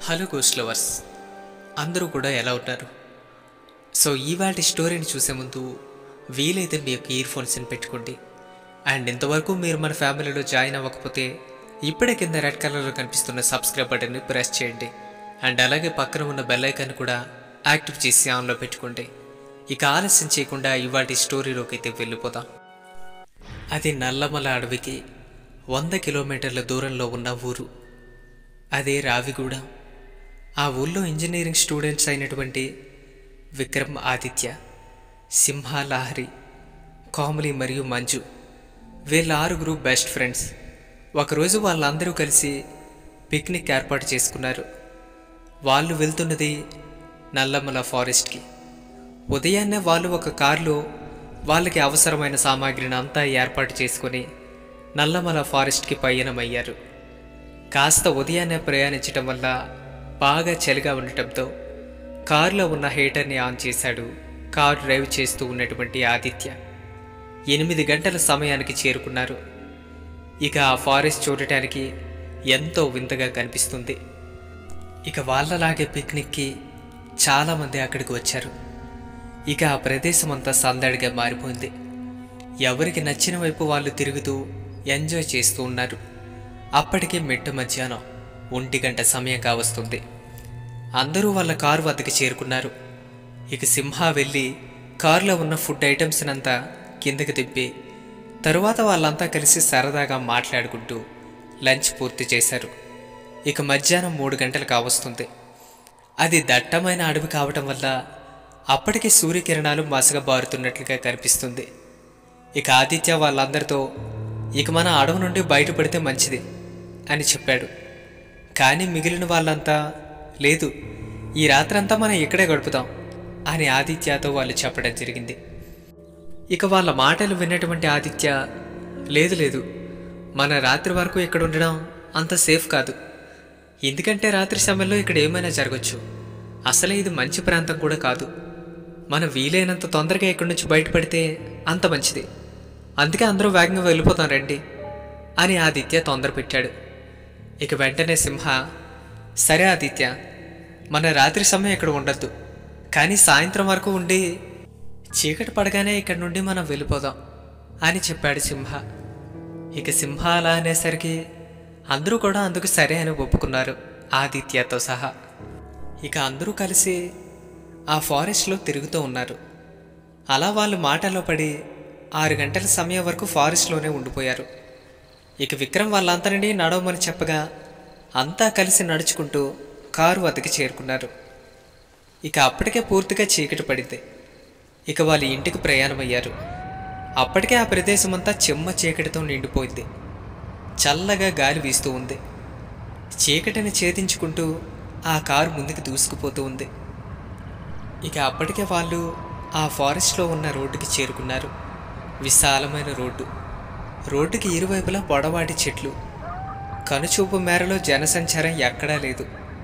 hello ghost lovers అందరూ కూడా ఎలా ఉన్నారు సో ఇవాటి స్టోరీని చూసే ముందు వీలైతే మీ యొక్క ఇయర్ ఫోన్స్ని పెట్టుకోండి అండ్ ఇంతవరకు మీరు మన ఫ్యామిలీలో జాయిన్ అవ్వకపోతే ఇప్పుడే కింద రెడ్ కలర్లో కనిపిస్తున్న సబ్స్క్రైబ్ బటన్ని ప్రెస్ చేయండి అండ్ అలాగే పక్కన ఉన్న బెల్ ఐకాన్ కూడా యాక్టివ్ చేసి ఆన్లో పెట్టుకోండి ఇక ఆలస్యం చేయకుండా ఇవాటి స్టోరీలోకి అయితే వెళ్ళిపోదాం అది నల్లమల అడవికి వంద కిలోమీటర్ల దూరంలో ఉన్న ఊరు అదే రావిగూడ ఆ ఊళ్ళో ఇంజనీరింగ్ స్టూడెంట్స్ అయినటువంటి విక్రమ్ ఆదిత్య సింహ లహరి కోమలి మరియు మంజు వీళ్ళ ఆరుగురు బెస్ట్ ఫ్రెండ్స్ ఒకరోజు వాళ్ళందరూ కలిసి పిక్నిక్ ఏర్పాటు చేసుకున్నారు వాళ్ళు వెళ్తున్నది నల్లమల ఫారెస్ట్కి ఉదయాన్నే వాళ్ళు ఒక కారులో వాళ్ళకి అవసరమైన సామాగ్రిని అంతా ఏర్పాటు చేసుకుని నల్లమల ఫారెస్ట్కి పయనమయ్యారు కాస్త ఉదయాన్నే ప్రయాణించటం వల్ల బాగా చలిగా ఉండటంతో కారులో ఉన్న హీటర్ని ఆన్ చేశాడు కారు డ్రైవ్ చేస్తూ ఉన్నటువంటి ఆదిత్య ఎనిమిది గంటల సమయానికి చేరుకున్నారు ఇక ఆ ఫారెస్ట్ చూడటానికి ఎంతో వింతగా కనిపిస్తుంది ఇక వాళ్ళలాగే పిక్నిక్కి చాలామంది అక్కడికి వచ్చారు ఇక ఆ ప్రదేశం అంతా సందడిగా మారిపోయింది ఎవరికి నచ్చిన వైపు వాళ్ళు తిరుగుతూ ఎంజాయ్ చేస్తూ ఉన్నారు అప్పటికే మిట్ట మధ్యాహ్నం ఒంటి గంట సమయం కావస్తుంది అందరూ వాళ్ళ కారు వద్దకు చేరుకున్నారు ఇక సింహ వెళ్ళి కారులో ఉన్న ఫుడ్ ఐటమ్స్ అంతా కిందకి తిప్పి తరువాత వాళ్ళంతా కలిసి సరదాగా మాట్లాడుకుంటూ లంచ్ పూర్తి చేశారు ఇక మధ్యాహ్నం మూడు గంటలు కావస్తుంది అది దట్టమైన అడవి కావటం వల్ల అప్పటికే సూర్యకిరణాలు మసగబారుతున్నట్లుగా కనిపిస్తుంది ఇక ఆదిత్య వాళ్ళందరితో ఇక మన అడవి నుండి బయటపడితే మంచిది అని చెప్పాడు కానీ మిగిలిన వాళ్ళంతా లేదు ఈ రాత్రంతా మనం ఇక్కడే గడుపుతాం అని ఆదిత్యతో వాళ్ళు చెప్పడం జరిగింది ఇక వాళ్ళ మాటలు విన్నటువంటి ఆదిత్య లేదు లేదు మన రాత్రి వరకు ఇక్కడ ఉండడం అంత సేఫ్ కాదు ఎందుకంటే రాత్రి సమయంలో ఇక్కడ ఏమైనా జరగచ్చు అసలే ఇది మంచి ప్రాంతం కూడా కాదు మనం వీలైనంత తొందరగా ఇక్కడి నుంచి బయటపడితే అంత మంచిది అందుకే అందరూ వేగంగా వెళ్ళిపోతాం రండి అని ఆదిత్య తొందర పెట్టాడు ఇక వెంటనే సింహ సరే ఆదిత్య మన రాత్రి సమయం ఇక్కడ ఉండద్దు కానీ సాయంత్రం వరకు ఉండి చీకటి పడగానే ఇక్కడి నుండి మనం వెళ్ళిపోదాం అని చెప్పాడు సింహ ఇక సింహ అలా అనేసరికి అందరూ కూడా అందుకు సరే అని ఒప్పుకున్నారు ఆదిత్యతో సహా ఇక అందరూ కలిసి ఆ ఫారెస్ట్లో తిరుగుతూ ఉన్నారు అలా వాళ్ళు మాటలో పడి ఆరు గంటల సమయం వరకు ఫారెస్ట్లోనే ఉండిపోయారు ఇక విక్రమ్ వాళ్ళంతరినీ నడవమని చెప్పగా అంతా కలిసి నడుచుకుంటూ కారు వద్దకి చేరుకున్నారు ఇక అప్పటికే పూర్తిగా చీకటి పడింది ఇక వాళ్ళ ఇంటికి ప్రయాణమయ్యారు అప్పటికే ఆ ప్రదేశం అంతా చెమ్మ చీకటితో నిండిపోయింది చల్లగా గాలి వీస్తూ ఉంది చీకటిని ఛేదించుకుంటూ ఆ కారు ముందుకు దూసుకుపోతూ ఉంది ఇక అప్పటికే వాళ్ళు ఆ ఫారెస్ట్లో ఉన్న రోడ్డుకి చేరుకున్నారు విశాలమైన రోడ్డు రోడ్డుకి ఇరువైపులా పొడవాటి చెట్లు కనుచూపు మేరలో జనసంచారం ఎక్కడా లేదు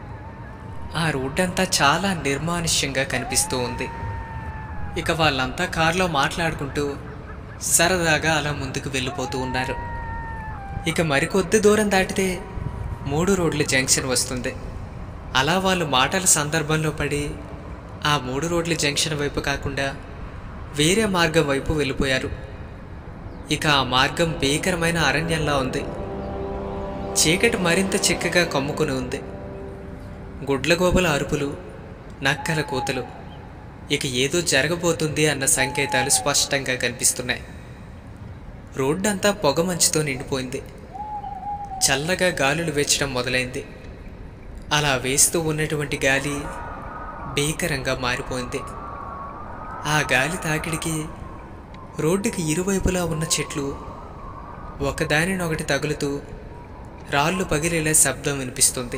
ఆ రోడ్డంతా చాలా నిర్మానుష్యంగా కనిపిస్తూ ఉంది ఇక వాళ్ళంతా కారులో మాట్లాడుకుంటూ సరదాగా అలా ముందుకు వెళ్ళిపోతూ ఉన్నారు ఇక మరికొద్ది దూరం దాటితే మూడు రోడ్ల జంక్షన్ వస్తుంది అలా వాళ్ళు మాటల సందర్భంలో పడి ఆ మూడు రోడ్ల జంక్షన్ వైపు కాకుండా వేరే మార్గం వైపు వెళ్ళిపోయారు ఇక ఆ మార్గం భీకరమైన అరణ్యంలా ఉంది చీకటి మరింత చిక్కగా కమ్ముకుని ఉంది గుడ్లగోబల అరుపులు నక్కల కూతలు ఇక ఏదో జరగబోతుంది అన్న సంకేతాలు స్పష్టంగా కనిపిస్తున్నాయి రోడ్డంతా పొగమంచుతో నిండిపోయింది చల్లగా గాలులు వేచడం మొదలైంది అలా వేస్తూ ఉన్నటువంటి గాలి భీకరంగా మారిపోయింది ఆ గాలి తాకిడికి రోడ్డుకి ఇరువైపులా ఉన్న చెట్లు ఒకదానినొకటి తగులుతూ రాళ్ళు పగిలేలా శబ్దం వినిపిస్తుంది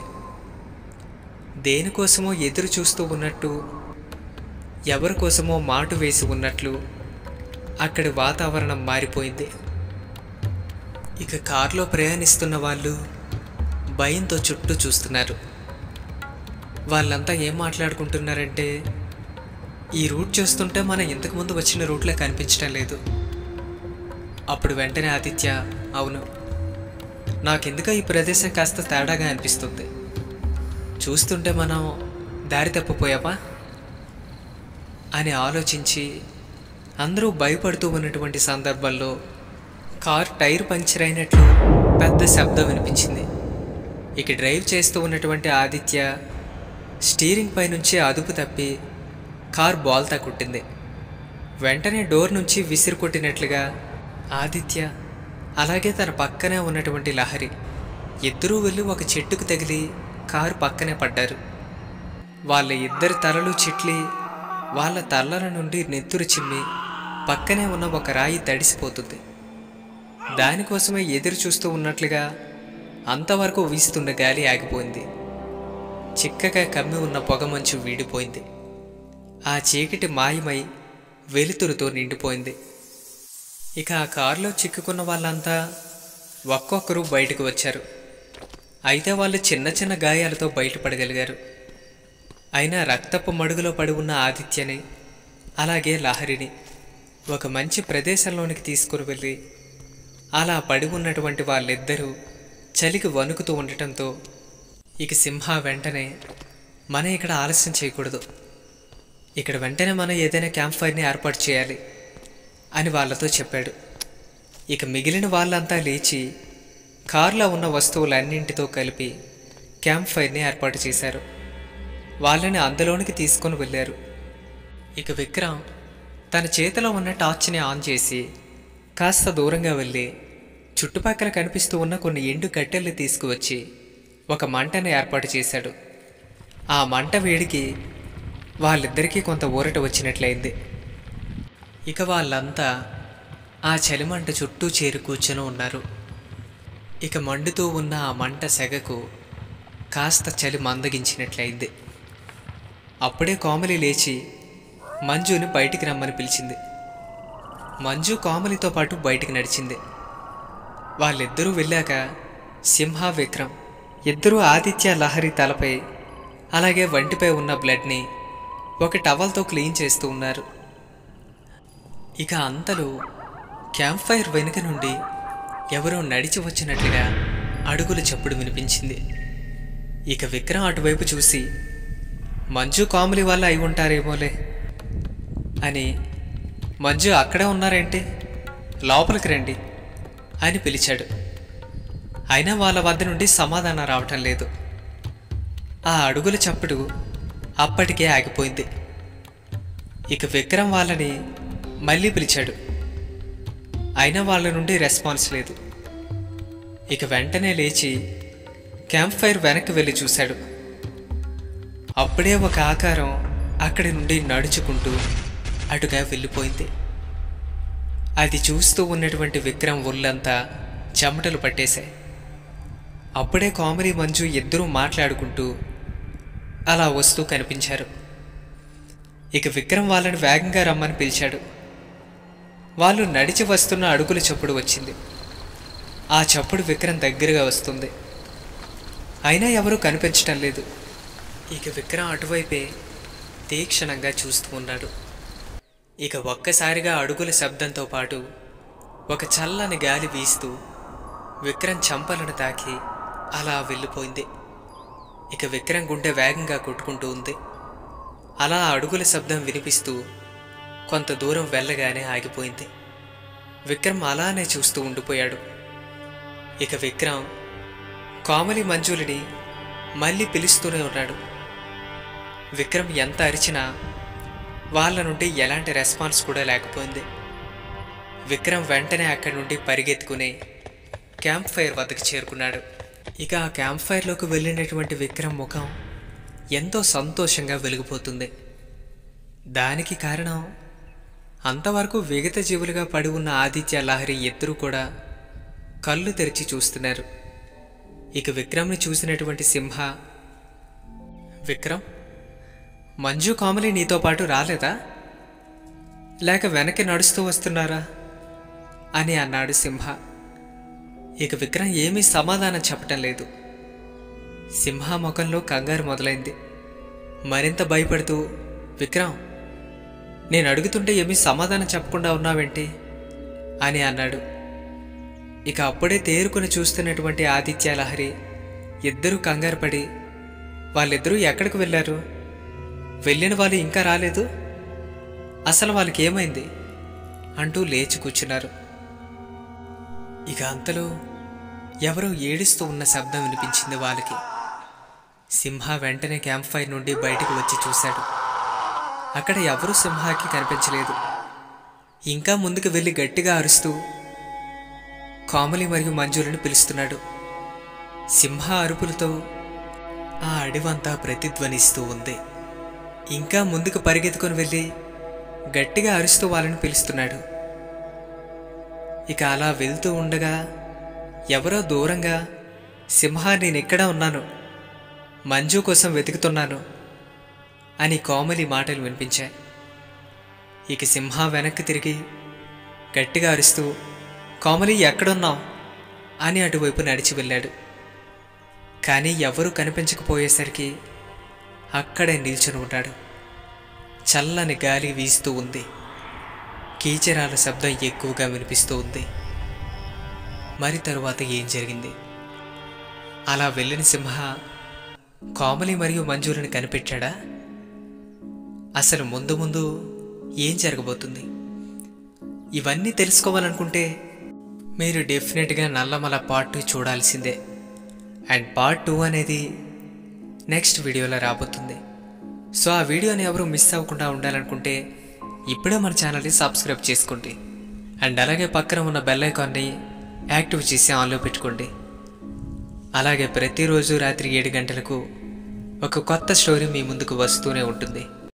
దేనికోసమో ఎదురు చూస్తూ ఉన్నట్టు ఎవరి కోసమో మాటు వేసి ఉన్నట్లు అక్కడి వాతావరణం మారిపోయింది ఇక కారులో ప్రయాణిస్తున్న వాళ్ళు భయంతో చుట్టూ చూస్తున్నారు వాళ్ళంతా ఏం మాట్లాడుకుంటున్నారంటే ఈ రూట్ చూస్తుంటే మనం ఇంతకుముందు వచ్చిన రూట్లో కనిపించడం లేదు అప్పుడు వెంటనే ఆదిత్య అవును నాకెందుకో ఈ ప్రదేశం కాస్త తేడాగా అనిపిస్తుంది చూస్తుంటే మనం దారి తప్పిపోయామా అని ఆలోచించి అందరూ భయపడుతూ ఉన్నటువంటి సందర్భంలో కార్ టైర్ పంక్చర్ అయినట్లు పెద్ద శబ్దం వినిపించింది ఇక డ్రైవ్ చేస్తూ ఉన్నటువంటి ఆదిత్య స్టీరింగ్ పై నుంచి అదుపు తప్పి కార్ బాల్తా కుట్టింది వెంటనే డోర్ నుంచి విసిరి కొట్టినట్లుగా ఆదిత్య అలాగే తన పక్కనే ఉన్నటువంటి లహరి ఇద్దరూ వెళ్ళి ఒక చెట్టుకు తగిలి కారు పక్కనే పడ్డారు వాళ్ళ ఇద్దరి తలలు చిట్లి వాళ్ళ తలల నుండి నెత్తురు చిమ్మి పక్కనే ఉన్న ఒక రాయి తడిసిపోతుంది దానికోసమే ఎదురు చూస్తూ ఉన్నట్లుగా అంతవరకు వీస్తున్న గాలి ఆగిపోయింది చిక్కగా కమ్మి ఉన్న పొగమంచు వీడిపోయింది ఆ చీకటి మాయమై వెలుతురుతో నిండిపోయింది ఇక ఆ కారులో చిక్కుకున్న వాళ్ళంతా ఒక్కొక్కరు బయటకు వచ్చారు అయితే వాళ్ళు చిన్న చిన్న గాయాలతో బయటపడగలిగారు అయినా రక్తపు మడుగులో పడి ఉన్న ఆదిత్యని అలాగే లహరిని ఒక మంచి ప్రదేశంలోనికి తీసుకుని వెళ్ళి అలా పడి ఉన్నటువంటి వాళ్ళిద్దరూ చలికి వణుకుతూ ఉండటంతో ఇక సింహ వెంటనే మనం ఇక్కడ ఆలస్యం చేయకూడదు ఇక్కడ వెంటనే మనం ఏదైనా క్యాంప్ ఫైర్ని ఏర్పాటు చేయాలి అని వాళ్ళతో చెప్పాడు ఇక మిగిలిన వాళ్ళంతా లేచి కారులో ఉన్న వస్తువులన్నింటితో కలిపి క్యాంప్ ఫైర్ని ఏర్పాటు చేశారు వాళ్ళని అందులోనికి తీసుకొని వెళ్ళారు ఇక విక్రమ్ తన చేతిలో ఉన్న టార్చ్ని ఆన్ చేసి కాస్త దూరంగా వెళ్ళి చుట్టుపక్కల కనిపిస్తూ ఉన్న కొన్ని ఎండు కట్టెల్ని తీసుకువచ్చి ఒక మంటను ఏర్పాటు చేశాడు ఆ మంట వేడికి వాళ్ళిద్దరికీ కొంత ఊరట వచ్చినట్లయింది ఇక వాళ్ళంతా ఆ చలిమంట చుట్టూ చేరి కూర్చొని ఉన్నారు ఇక మండుతూ ఉన్న ఆ మంట సెగకు కాస్త చలి మందగించినట్లయింది అప్పుడే కోమలి లేచి మంజుని బయటికి రమ్మని పిలిచింది మంజు కోమలితో పాటు బయటికి నడిచింది వాళ్ళిద్దరూ వెళ్ళాక సింహ విక్రమ్ ఇద్దరూ ఆదిత్య లహరి తలపై అలాగే వంటిపై ఉన్న బ్లడ్ని ఒక టవల్తో క్లీన్ చేస్తూ ఉన్నారు ఇక అంతలో క్యాంప్ ఫైర్ వెనుక నుండి ఎవరో నడిచి వచ్చినట్లుగా అడుగుల చప్పుడు వినిపించింది ఇక విక్రమ్ అటువైపు చూసి మంజు కాములి వల్ల అయి ఉంటారేమోలే అని మంజు అక్కడే ఉన్నారేంటి లోపలికి రండి అని పిలిచాడు అయినా వాళ్ళ వద్ద నుండి సమాధానం రావటం లేదు ఆ అడుగుల చప్పుడు అప్పటికే ఆగిపోయింది ఇక విక్రమ్ వాళ్ళని మళ్ళీ పిలిచాడు అయినా వాళ్ళ నుండి రెస్పాన్స్ లేదు ఇక వెంటనే లేచి క్యాంప్ ఫైర్ వెనక్కి వెళ్ళి చూశాడు అప్పుడే ఒక ఆకారం అక్కడి నుండి నడుచుకుంటూ అటుగా వెళ్ళిపోయింది అది చూస్తూ ఉన్నటువంటి విక్రమ్ ఒళ్ళంతా చెమటలు పట్టేశాయి అప్పుడే కామెడీ మంజు ఇద్దరూ మాట్లాడుకుంటూ అలా వస్తూ కనిపించారు ఇక విక్రమ్ వాళ్ళని వేగంగా రమ్మని పిలిచాడు వాళ్ళు నడిచి వస్తున్న అడుగుల చప్పుడు వచ్చింది ఆ చప్పుడు విక్రమ్ దగ్గరగా వస్తుంది అయినా ఎవరూ కనిపించటం లేదు ఇక విక్రమ్ అటువైపే తీక్షణంగా చూస్తూ ఉన్నాడు ఇక ఒక్కసారిగా అడుగుల శబ్దంతో పాటు ఒక చల్లని గాలి వీస్తూ విక్రమ్ చంపలను తాకి అలా వెళ్ళిపోయింది ఇక విక్రమ్ గుండె వేగంగా కొట్టుకుంటూ ఉంది అలా అడుగుల శబ్దం వినిపిస్తూ కొంత దూరం వెళ్ళగానే ఆగిపోయింది విక్రమ్ అలానే చూస్తూ ఉండిపోయాడు ఇక విక్రమ్ కామలి మంజులిని మళ్ళీ పిలుస్తూనే ఉన్నాడు విక్రమ్ ఎంత అరిచినా వాళ్ళ నుండి ఎలాంటి రెస్పాన్స్ కూడా లేకపోయింది విక్రమ్ వెంటనే అక్కడి నుండి పరిగెత్తుకుని క్యాంప్ ఫైర్ వద్దకు చేరుకున్నాడు ఇక ఆ క్యాంప్ ఫైర్లోకి వెళ్ళినటువంటి విక్రమ్ ముఖం ఎంతో సంతోషంగా వెలిగిపోతుంది దానికి కారణం అంతవరకు విగత జీవులుగా పడి ఉన్న ఆదిత్య లహరి ఇద్దరూ కూడా కళ్ళు తెరిచి చూస్తున్నారు ఇక విక్రమ్ని చూసినటువంటి సింహ విక్రమ్ మంజు కామలి నీతో పాటు రాలేదా లేక వెనక్కి నడుస్తూ వస్తున్నారా అని అన్నాడు సింహ ఇక విక్రమ్ ఏమీ సమాధానం చెప్పటం లేదు సింహ ముఖంలో కంగారు మొదలైంది మరింత భయపడుతూ విక్రమ్ నేను అడుగుతుంటే ఏమీ సమాధానం చెప్పకుండా ఉన్నావేంటి అని అన్నాడు ఇక అప్పుడే తేరుకుని చూస్తున్నటువంటి ఆదిత్య లహరి ఇద్దరూ కంగారు పడి వాళ్ళిద్దరూ ఎక్కడికి వెళ్ళారు వెళ్ళిన వాళ్ళు ఇంకా రాలేదు అసలు వాళ్ళకి ఏమైంది అంటూ లేచి కూర్చున్నారు ఇక అంతలో ఎవరో ఏడుస్తూ ఉన్న శబ్దం వినిపించింది వాళ్ళకి సింహ వెంటనే క్యాంప్ ఫైర్ నుండి బయటకు వచ్చి చూశాడు అక్కడ ఎవరూ సింహాకి కనిపించలేదు ఇంకా ముందుకు వెళ్ళి గట్టిగా అరుస్తూ కామలి మరియు మంజులను పిలుస్తున్నాడు సింహ అరుపులతో ఆ అడివంతా ప్రతిధ్వనిస్తూ ఉంది ఇంకా ముందుకు పరిగెత్తుకొని వెళ్ళి గట్టిగా అరుస్తూ వాళ్ళని పిలుస్తున్నాడు ఇక అలా వెళ్తూ ఉండగా ఎవరో దూరంగా సింహ నేనెక్కడ ఉన్నాను మంజు కోసం వెతుకుతున్నాను అని కోమలి మాటలు వినిపించాయి ఇక సింహ వెనక్కి తిరిగి గట్టిగా అరుస్తూ కోమలి ఎక్కడున్నావు అని అటువైపు నడిచి వెళ్ళాడు కానీ ఎవరూ కనిపించకపోయేసరికి అక్కడే నిల్చుని ఉన్నాడు చల్లని గాలి వీస్తూ ఉంది కీచరాల శబ్దం ఎక్కువగా వినిపిస్తూ ఉంది మరి తరువాత ఏం జరిగింది అలా వెళ్ళిన సింహ కోమలి మరియు మంజులను కనిపెట్టాడా అసలు ముందు ముందు ఏం జరగబోతుంది ఇవన్నీ తెలుసుకోవాలనుకుంటే మీరు డెఫినెట్గా నల్లమల పార్ట్ టూ చూడాల్సిందే అండ్ పార్ట్ టూ అనేది నెక్స్ట్ వీడియోలో రాబోతుంది సో ఆ వీడియోని ఎవరు మిస్ అవ్వకుండా ఉండాలనుకుంటే ఇప్పుడే మన ఛానల్ని సబ్స్క్రైబ్ చేసుకోండి అండ్ అలాగే పక్కన ఉన్న బెల్ ఐకాన్ని యాక్టివ్ చేసి ఆన్లో పెట్టుకోండి అలాగే ప్రతిరోజు రాత్రి ఏడు గంటలకు ఒక కొత్త స్టోరీ మీ ముందుకు వస్తూనే ఉంటుంది